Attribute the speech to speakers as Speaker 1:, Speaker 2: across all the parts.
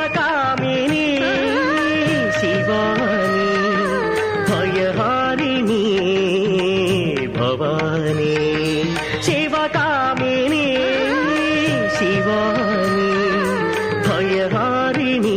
Speaker 1: శివకామిని శివాని భయహారిణి భవాని శివకామిని శివాని భయహారిణి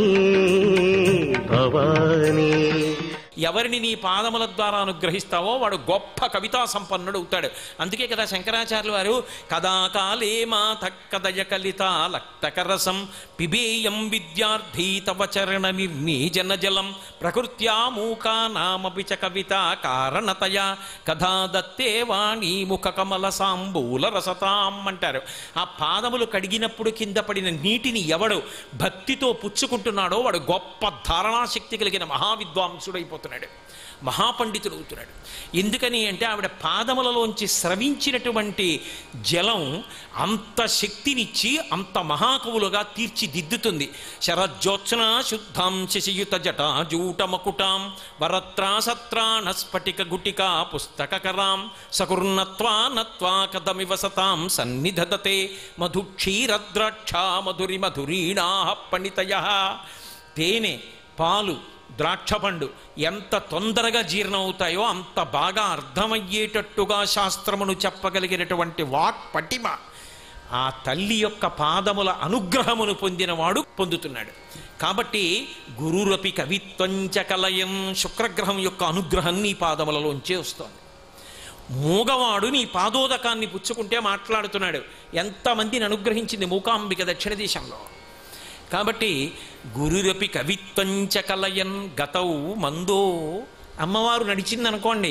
Speaker 1: భవాని
Speaker 2: ఎవరిని నీ పాదముల ద్వారా అనుగ్రహిస్తావో వాడు గొప్ప కవితా సంపన్నుడు అవుతాడు అందుకే కదా శంకరాచార్యులు వారు కదాకాలే మాత కదయ కలిత లక్తకరసం పిబేయం విద్యార్థి తవ చరణ నిర్మీజన జలం ప్రకృత్యా మూకా నామపి చ కవిత కారణతయ కథా దత్తే వాణి ముఖ కమల సాంబూల రసతాం అంటారు ఆ పాదములు కడిగినప్పుడు కింద పడిన నీటిని ఎవడు భక్తితో పుచ్చుకుంటున్నాడో వాడు గొప్ప ధారణాశక్తి కలిగిన మహావిద్వాంసుడైపోతున్నాడు మహాపండితుడు అవుతున్నాడు ఎందుకని అంటే ఆవిడ పాదములలోంచి స్రవించినటువంటి జలం అంత శక్తినిచ్చి అంత మహాకవులుగా తీర్చిదిద్దుతుంది శరజ్యోత్సన శుద్ధాం శశియుత జటా జూటమకుటాం వరత్రాసత్రాణ స్ఫటిక గుటికా పుస్తకరాం సకుర్ణత్వా నత్వా కదమివ సతాం సన్నిధదతే మధుక్షీరద్రాక్షా మధురి మధురీణా పణితయ తేనె పాలు ద్రాక్షపండు ఎంత తొందరగా జీర్ణం అవుతాయో అంత బాగా అర్థమయ్యేటట్టుగా శాస్త్రమును చెప్పగలిగినటువంటి వాక్ పటిమ ఆ తల్లి యొక్క పాదముల అనుగ్రహమును పొందినవాడు పొందుతున్నాడు కాబట్టి గురురపి కవిత్వంచ కలయం శుక్రగ్రహం యొక్క అనుగ్రహం నీ పాదములలోంచే వస్తోంది మూగవాడు నీ పాదోదకాన్ని పుచ్చుకుంటే మాట్లాడుతున్నాడు ఎంతమందిని అనుగ్రహించింది మూకాంబిక దక్షిణ దేశంలో కాబట్టి గురురపి కవిత్వంచ కలయన్ గతౌ మందో అమ్మవారు నడిచిందనుకోండి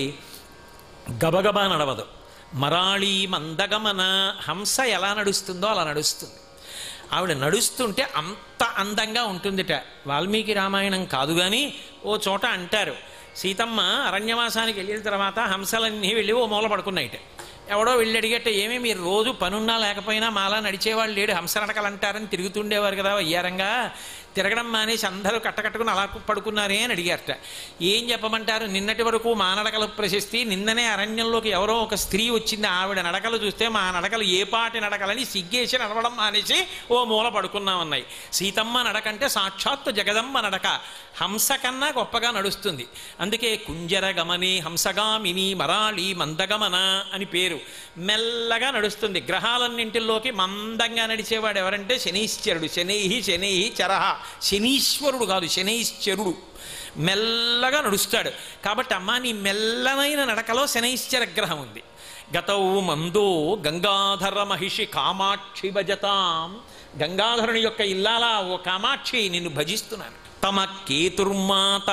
Speaker 2: గబగబా నడవదు మరాళి మందగమన హంస ఎలా నడుస్తుందో అలా నడుస్తుంది ఆవిడ నడుస్తుంటే అంత అందంగా ఉంటుందిట వాల్మీకి రామాయణం కాదు కానీ ఓ చోట అంటారు సీతమ్మ అరణ్యవాసానికి వెళ్ళిన తర్వాత హంసలన్నీ వెళ్ళి ఓ మూల పడుకున్నాయిట ఎవడో వెళ్ళి అడిగట్ట ఏమీ మీరు రోజు పనున్నా లేకపోయినా మాలా నడిచేవాళ్ళు లేడు హంసనడకలు అంటారని తిరుగుతుండేవారు కదా వయ్యారంగా తిరగడం మానేసి అందరూ కట్టకట్టుకుని అలా పడుకున్నారే అని అడిగారట ఏం చెప్పమంటారు నిన్నటి వరకు మా నడకల ప్రశస్తి నిన్ననే అరణ్యంలోకి ఎవరో ఒక స్త్రీ వచ్చింది ఆవిడ నడకలు చూస్తే మా నడకలు ఏ పాటి నడకలని సిగ్గేసి నడవడం మానేసి ఓ మూల పడుకున్నామన్నాయి సీతమ్మ నడకంటే సాక్షాత్తు జగదమ్మ నడక హంస కన్నా గొప్పగా నడుస్తుంది అందుకే కుంజర గమని హంసగామిని మరాళి మందగమన అని పేరు మెల్లగా నడుస్తుంది గ్రహాలన్నింటిలోకి మందంగా నడిచేవాడు ఎవరంటే శనీశ్వరుడు శనైహి శనైహి చరహ శనీశ్వరుడు కాదు శనైశ్వరుడు మెల్లగా నడుస్తాడు కాబట్టి అమ్మ నీ మెల్లనైన నడకలో శనైశ్వర గ్రహం ఉంది గతౌ మందో గంగాధర మహిషి కామాక్షి భజతాం గంగాధరుని యొక్క ఇల్లాల ఓ కామాక్షి నిన్ను భజిస్తున్నాను తమ కేతుర్మాత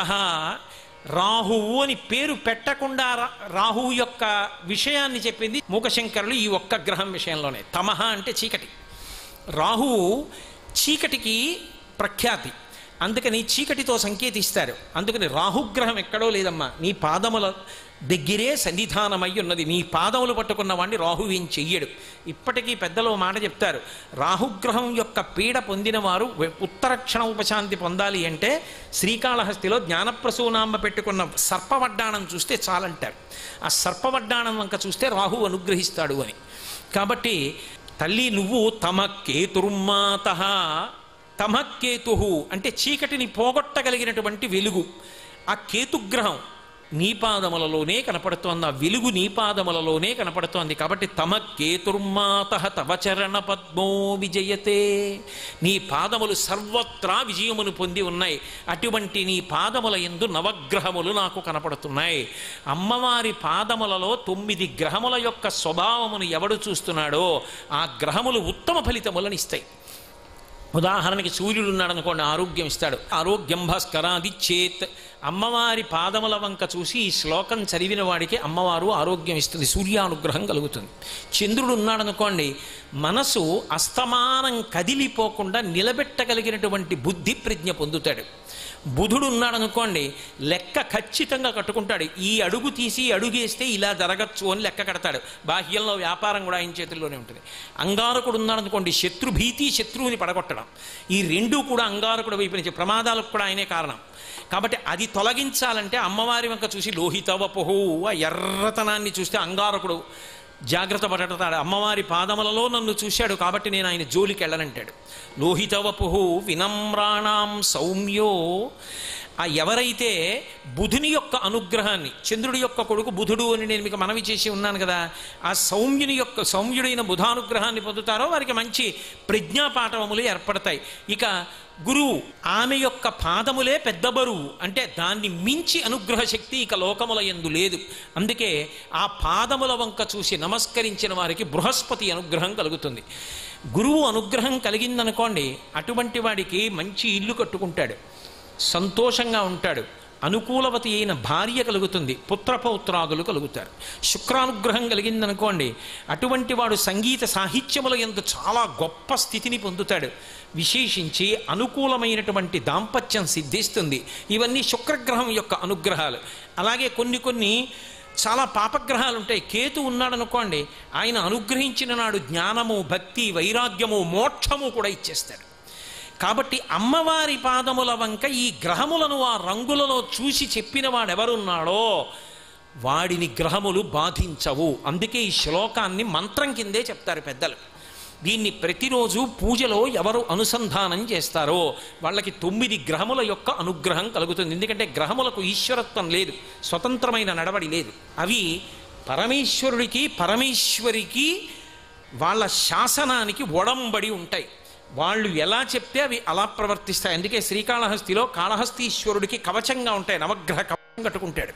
Speaker 2: రాహువు అని పేరు పెట్టకుండా రా- రాహువు యొక్క విషయాన్ని చెప్పింది మూకశంకరులు ఈ ఒక్క గ్రహం విషయంలోనే తమహ అంటే చీకటి రాహువు చీకటికి ప్రఖ్యాతి అందుకని చీకటితో సంకేతిస్తారు అందుకని రాహుగ్రహం ఎక్కడో లేదమ్మా నీ పాదముల దగ్గరే సన్నిధానమై ఉన్నది నీ పాదములు పట్టుకున్న వాడిని రాహు ఏం చెయ్యడు ఇప్పటికీ పెద్దలు ఓ మాట చెప్తారు రాహుగ్రహం యొక్క పీడ పొందిన వారు వె- ఉత్తరక్షణ ఉపశాంతి పొందాలి అంటే శ్రీకాళహస్తిలో జ్ఞానప్రసూనాంబ పెట్టుకున్న సర్పవడ్డాణం చూస్తే చాలంటారు ఆ సర్పవడ్డాణం వంక చూస్తే రాహు అనుగ్రహిస్తాడు అని కాబట్టి తల్లి నువ్వు తమ కేతుర్మాత తమ కేతు అంటే చీకటిని పోగొట్టగలిగినటువంటి వెలుగు ఆ కేతుగ్రహం నీ పాదములలోనే కనపడుతోంది ఆ వెలుగు నీ పాదములలోనే కనపడుతోంది కాబట్టి తమ కేతుర్మాత తవ చరణ పద్మో విజయతే నీ పాదములు సర్వత్రా విజయమును పొంది ఉన్నాయి అటువంటి నీ పాదముల ఎందు నవగ్రహములు నాకు కనపడుతున్నాయి అమ్మవారి పాదములలో తొమ్మిది గ్రహముల యొక్క స్వభావమును ఎవడు చూస్తున్నాడో ఆ గ్రహములు ఉత్తమ ఫలితములను ఇస్తాయి ఉదాహరణకి సూర్యుడు ఉన్నాడు అనుకోండి ఆరోగ్యం ఇస్తాడు ఆరోగ్యం భాస్కరాది చేత్ అమ్మవారి పాదముల వంక చూసి ఈ శ్లోకం చదివిన వాడికి అమ్మవారు ఆరోగ్యం ఇస్తుంది సూర్యానుగ్రహం కలుగుతుంది చంద్రుడు ఉన్నాడనుకోండి మనసు అస్తమానం కదిలిపోకుండా నిలబెట్టగలిగినటువంటి బుద్ధి ప్రజ్ఞ పొందుతాడు బుధుడు ఉన్నాడనుకోండి లెక్క ఖచ్చితంగా కట్టుకుంటాడు ఈ అడుగు తీసి అడుగేస్తే ఇలా జరగచ్చు అని లెక్క కడతాడు బాహ్యంలో వ్యాపారం కూడా ఆయన చేతుల్లోనే ఉంటుంది అంగారకుడు ఉన్నాడనుకోండి శత్రుభీతి శత్రువుని పడగొట్టడం ఈ రెండూ కూడా అంగారకుడు వైపు నుంచి ప్రమాదాలకు కూడా ఆయనే కారణం కాబట్టి అది తొలగించాలంటే అమ్మవారి వంక చూసి లోహితవపుహు ఆ ఎర్రతనాన్ని చూస్తే అంగారకుడు జాగ్రత్త పడతాడు అమ్మవారి పాదములలో నన్ను చూశాడు కాబట్టి నేను ఆయన జోలికి వెళ్ళనంటాడు లోహితవపు వినమ్రాణాం సౌమ్యో ఆ ఎవరైతే బుధుని యొక్క అనుగ్రహాన్ని చంద్రుడి యొక్క కొడుకు బుధుడు అని నేను మీకు మనవి చేసి ఉన్నాను కదా ఆ సౌమ్యుని యొక్క సౌమ్యుడైన బుధానుగ్రహాన్ని పొందుతారో వారికి మంచి ప్రజ్ఞాపాఠవములు ఏర్పడతాయి ఇక గురువు ఆమె యొక్క పాదములే పెద్ద బరువు అంటే దాన్ని మించి అనుగ్రహ శక్తి ఇక లోకముల ఎందు లేదు అందుకే ఆ పాదముల వంక చూసి నమస్కరించిన వారికి బృహస్పతి అనుగ్రహం కలుగుతుంది గురువు అనుగ్రహం కలిగిందనుకోండి అటువంటి వాడికి మంచి ఇల్లు కట్టుకుంటాడు సంతోషంగా ఉంటాడు అనుకూలవతి అయిన భార్య కలుగుతుంది పుత్రపౌత్రాదులు కలుగుతారు శుక్రానుగ్రహం కలిగిందనుకోండి అటువంటి వాడు సంగీత సాహిత్యముల ఎందు చాలా గొప్ప స్థితిని పొందుతాడు విశేషించి అనుకూలమైనటువంటి దాంపత్యం సిద్ధిస్తుంది ఇవన్నీ శుక్రగ్రహం యొక్క అనుగ్రహాలు అలాగే కొన్ని కొన్ని చాలా పాపగ్రహాలు ఉంటాయి కేతు ఉన్నాడనుకోండి ఆయన అనుగ్రహించిన నాడు జ్ఞానము భక్తి వైరాగ్యము మోక్షము కూడా ఇచ్చేస్తాడు కాబట్టి అమ్మవారి పాదముల వంక ఈ గ్రహములను ఆ రంగులలో చూసి చెప్పిన వాడెవరున్నాడో వాడిని గ్రహములు బాధించవు అందుకే ఈ శ్లోకాన్ని మంత్రం కిందే చెప్తారు పెద్దలు దీన్ని ప్రతిరోజు పూజలో ఎవరు అనుసంధానం చేస్తారో వాళ్ళకి తొమ్మిది గ్రహముల యొక్క అనుగ్రహం కలుగుతుంది ఎందుకంటే గ్రహములకు ఈశ్వరత్వం లేదు స్వతంత్రమైన నడవడి లేదు అవి పరమేశ్వరుడికి పరమేశ్వరికి వాళ్ళ శాసనానికి ఒడంబడి ఉంటాయి వాళ్ళు ఎలా చెప్తే అవి అలా ప్రవర్తిస్తాయి అందుకే శ్రీకాళహస్తిలో కాళహస్తీశ్వరుడికి కవచంగా ఉంటాయి నవగ్రహ కవచం కట్టుకుంటాడు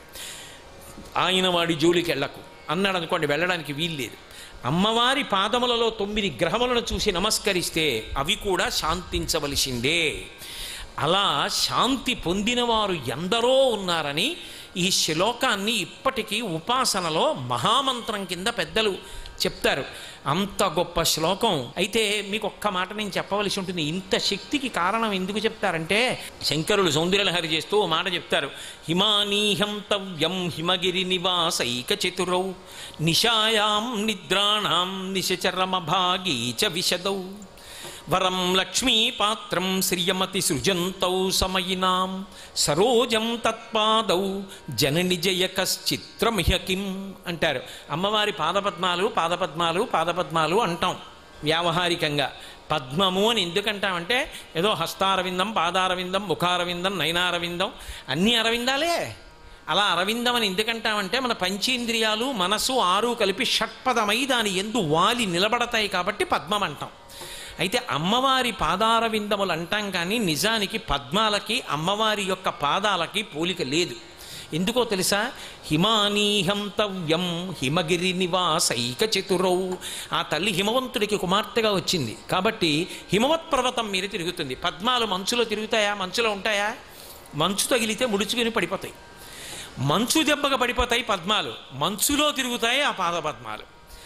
Speaker 2: ఆయన వాడి జోలికి వెళ్ళకు అన్నాడు అనుకోండి వెళ్ళడానికి వీల్లేదు అమ్మవారి పాదములలో తొమ్మిది గ్రహములను చూసి నమస్కరిస్తే అవి కూడా శాంతించవలసిందే అలా శాంతి పొందినవారు ఎందరో ఉన్నారని ఈ శ్లోకాన్ని ఇప్పటికీ ఉపాసనలో మహామంత్రం కింద పెద్దలు చెప్తారు అంత గొప్ప శ్లోకం అయితే మీకు ఒక్క మాట నేను చెప్పవలసి ఉంటుంది ఇంత శక్తికి కారణం ఎందుకు చెప్తారంటే శంకరులు సౌందర్యలహరి చేస్తూ ఓ మాట చెప్తారు హిమానీహం తవ్యం హిమగిరి నివాసైక చతురౌ నిశాయాం నిద్రాణాం నిశచరమభాగీ చ విశదౌ వరం లక్ష్మీపాత్రం శ్రియమతి సృజంతౌ సమయినాం సరోజం తత్పాదౌ జనని జయ కశ్చిత్రమిహ కిం అంటారు అమ్మవారి పాదపద్మాలు పాదపద్మాలు పాదపద్మాలు అంటాం వ్యావహారికంగా పద్మము అని ఎందుకంటామంటే ఏదో హస్తారవిందం పాదారవిందం ముఖారవిందం నయనారవిందం అన్ని అరవిందాలే అలా అరవిందం అని ఎందుకంటామంటే మన పంచేంద్రియాలు మనసు ఆరు కలిపి షట్పదమై దాని ఎందు వాలి నిలబడతాయి కాబట్టి పద్మం అంటాం అయితే అమ్మవారి పాదారవిందములు అంటాం కానీ నిజానికి పద్మాలకి అమ్మవారి యొక్క పాదాలకి పోలిక లేదు ఎందుకో తెలుసా హిమానీహంతవ్యం హిమగిరి నివాసైక చతురౌ ఆ తల్లి హిమవంతుడికి కుమార్తెగా వచ్చింది కాబట్టి హిమవత్ పర్వతం మీద తిరుగుతుంది పద్మాలు మంచులో తిరుగుతాయా మంచులో ఉంటాయా మంచు తగిలితే ముడుచుకుని పడిపోతాయి మంచు దెబ్బగా పడిపోతాయి పద్మాలు మంచులో తిరుగుతాయి ఆ పాద పద్మాలు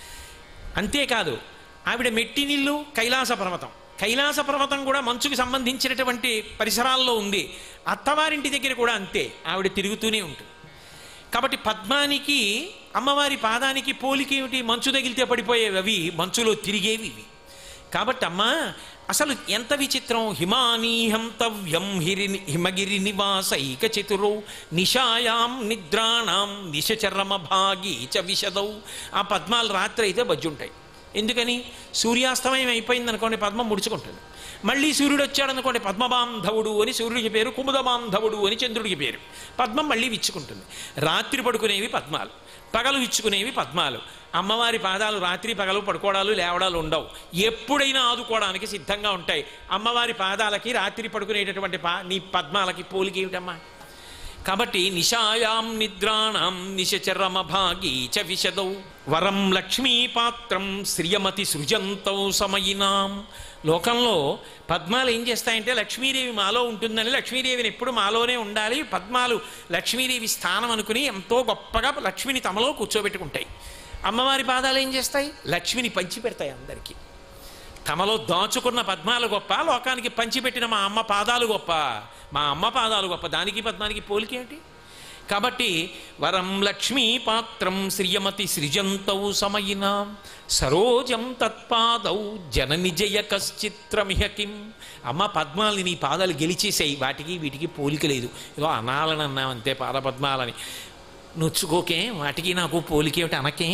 Speaker 2: అంతేకాదు ఆవిడ మెట్టి నీళ్ళు కైలాస పర్వతం కైలాస పర్వతం కూడా మంచుకి సంబంధించినటువంటి పరిసరాల్లో ఉంది అత్తవారింటి దగ్గర కూడా అంతే ఆవిడ తిరుగుతూనే ఉంటుంది కాబట్టి పద్మానికి అమ్మవారి పాదానికి పోలిక ఏమిటి మంచు తగిలితే పడిపోయేవి అవి మంచులో తిరిగేవి ఇవి కాబట్టి అమ్మ అసలు ఎంత విచిత్రం హిమానీహంతవ్యం హిరి హిమగిరి నివాసైక చతురౌ నిశాయాం నిద్రాణం నిశచరమ భాగి చ విశదౌ ఆ పద్మాలు రాత్రి అయితే బజ్జుంటాయి ఎందుకని సూర్యాస్తమయం అయిపోయింది అనుకోండి పద్మం ముడుచుకుంటుంది మళ్ళీ సూర్యుడు వచ్చాడు అనుకోండి పద్మబాంధవుడు అని సూర్యుడికి పేరు కుముదబాంధవుడు అని చంద్రుడికి పేరు పద్మం మళ్ళీ విచ్చుకుంటుంది రాత్రి పడుకునేవి పద్మాలు పగలు విచ్చుకునేవి పద్మాలు అమ్మవారి పాదాలు రాత్రి పగలు పడుకోవడాలు లేవడాలు ఉండవు ఎప్పుడైనా ఆదుకోవడానికి సిద్ధంగా ఉంటాయి అమ్మవారి పాదాలకి రాత్రి పడుకునేటటువంటి పా నీ పద్మాలకి పోలిక ఏమిటమ్మా కాబట్టి నిశాయాం నిద్రాణం నిశచరమ భాగీ చ విశదౌ వరం లక్ష్మీపాత్రం శ్రియమతి సృజంతౌ సమయినాం లోకంలో పద్మాలు ఏం చేస్తాయంటే లక్ష్మీదేవి మాలో ఉంటుందని లక్ష్మీదేవిని ఎప్పుడు మాలోనే ఉండాలి పద్మాలు లక్ష్మీదేవి స్థానం అనుకుని ఎంతో గొప్పగా లక్ష్మిని తమలో కూర్చోబెట్టుకుంటాయి అమ్మవారి పాదాలు ఏం చేస్తాయి లక్ష్మిని పంచి పెడతాయి అందరికీ తమలో దాచుకున్న పద్మాలు గొప్ప లోకానికి పంచిపెట్టిన మా అమ్మ పాదాలు గొప్ప మా అమ్మ పాదాలు గొప్ప దానికి పద్మానికి పోలికేంటి కాబట్టి వరం లక్ష్మీ పాత్రం శ్రియమతి సృజంతౌ సమయినా సరోజం తత్పాదౌ జనని జయ కశ్చిత్రమిహ కిం అమ్మ పద్మాలని నీ పాదాలు గెలిచేసాయి వాటికి వీటికి పోలిక లేదు ఏదో అనాలని అన్నామంతే పాద పద్మాలని నొచ్చుకోకే వాటికి నాకు పోలికేమిటి అనకే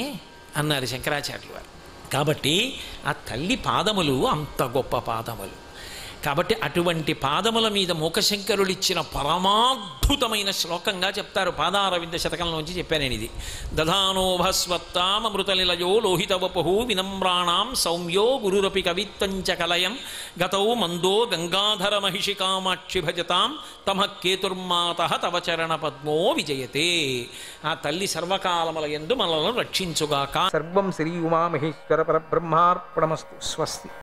Speaker 2: అన్నారు శంకరాచార్యులు వారు కాబట్టి ఆ తల్లి పాదములు అంత గొప్ప పాదములు కాబట్టి అటువంటి పాదముల మీద మూకశంకరులు ఇచ్చిన పరమాద్భుతమైన శ్లోకంగా చెప్తారు పాదారవింద శతకంలోంచి చెప్పాను నేను ఇది దధానోభస్వత్తామృతనిలయో లోహితవపు వినమ్రాణాం సౌమ్యో గురురపి కవిత్వంచ కలయం గతౌ మందో గంగాధర మహిషి కామాక్షి భజతాం తమ కేతుర్మాత తవ చరణ పద్మో విజయతే ఆ తల్లి సర్వకాలముల ఎందు మనలను రక్షించుగాక
Speaker 1: సర్వం శ్రీ ఉమామహేశ్వర పరబ్రహ్మార్పణమస్తు స్వస్తి